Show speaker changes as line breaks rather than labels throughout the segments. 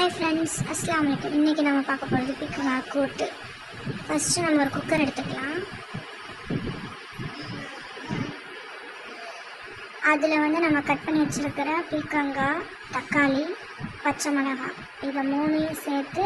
hi friends அஸ்லாம் வலைக்கம் இன்றைக்கி நம்ம பார்க்க போகிறது பிக்குவா கூட்டு ஃபஸ்ட்டு நம்ம ஒரு குக்கர் எடுத்துக்கலாம் அதில் வந்து நம்ம கட் பண்ணி வச்சுருக்கிற பீக்கங்காய் தக்காளி பச்சை மிளகாய் இதை மூணையும் சேர்த்து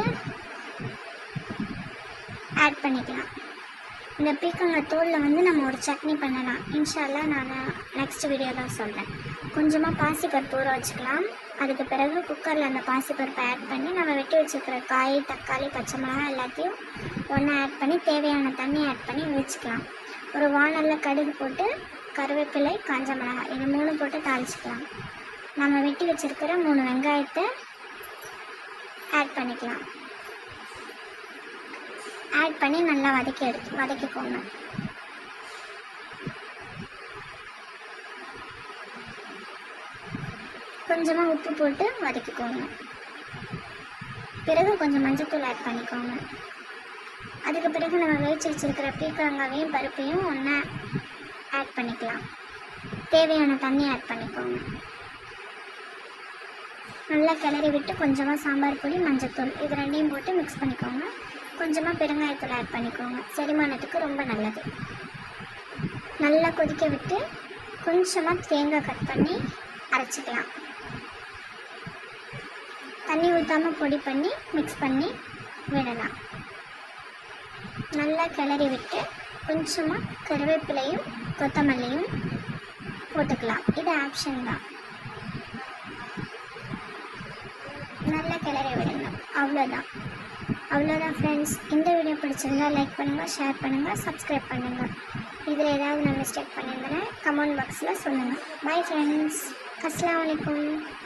ஆட் பண்ணிக்கலாம் இந்த பீக்கங்காய் தோலில் வந்து நம்ம ஒரு சட்னி பண்ணலாம் இன்ஷால்லா நான் நெக்ஸ்ட் வீடியோவில் சொல்கிறேன் கொஞ்சமாக பாசிப்பருப்பு ஊற வச்சுக்கலாம் அதுக்கு பிறகு குக்கரில் அந்த பாசிப்பருப்பை ஆட் பண்ணி நம்ம வெட்டி வச்சுருக்கிற காய் தக்காளி பச்சை மிளகாய் எல்லாத்தையும் ஒன்றா ஆட் பண்ணி தேவையான தண்ணி ஆட் பண்ணி வச்சுக்கலாம் ஒரு வானலில் கடுகு போட்டு கருவேப்பிலை காஞ்ச மிளகாய் இது மூணு போட்டு தாளிச்சுக்கலாம் நம்ம வெட்டி வச்சுருக்கிற மூணு வெங்காயத்தை ஆட் பண்ணிக்கலாம் ஆட் பண்ணி நல்லா வதக்கி எடுத்து வதக்கிக்கோங்க கொஞ்சமாக உப்பு போட்டு வதக்கிக்கோங்க பிறகு கொஞ்சம் மஞ்சத்தூள் ஆட் பண்ணிக்கோங்க அதுக்கு பிறகு நம்ம வேவிச்சு வச்சுருக்கிற பீக்கங்காவையும் பருப்பையும் ஒன்றா ஆட் பண்ணிக்கலாம் தேவையான தண்ணி ஆட் பண்ணிக்கோங்க நல்லா கிளறி விட்டு கொஞ்சமாக சாம்பார் பொடி மஞ்சத்தூள் இது ரெண்டையும் போட்டு மிக்ஸ் பண்ணிக்கோங்க கொஞ்சமாக பெருங்காயத்தூள் ஆட் பண்ணிக்கோங்க செரிமானத்துக்கு ரொம்ப நல்லது நல்லா கொதிக்க விட்டு கொஞ்சமாக தேங்காய் கட் பண்ணி அரைச்சிக்கலாம் தண்ணி ஊற்றாமல் பொடி பண்ணி மிக்ஸ் பண்ணி விடலாம் நல்லா கிளறி விட்டு கொஞ்சமாக கருவேப்பிலையும் கொத்தமல்லியும் போட்டுக்கலாம் இது ஆப்ஷன் தான் நல்லா கிளறி விடுங்க அவ்வளோதான் அவ்வளோதான் ஃப்ரெண்ட்ஸ் இந்த வீடியோ பிடிச்சிருந்தா லைக் பண்ணுங்கள் ஷேர் பண்ணுங்கள் சப்ஸ்கிரைப் பண்ணுங்கள் இதில் ஏதாவது நான் மிஸ்டேக் பண்ணியிருந்தேன்னா கமெண்ட் பாக்ஸில் சொல்லுங்கள் பை ஃப்ரெண்ட்ஸ் அஸ்லாம் வலைக்கம்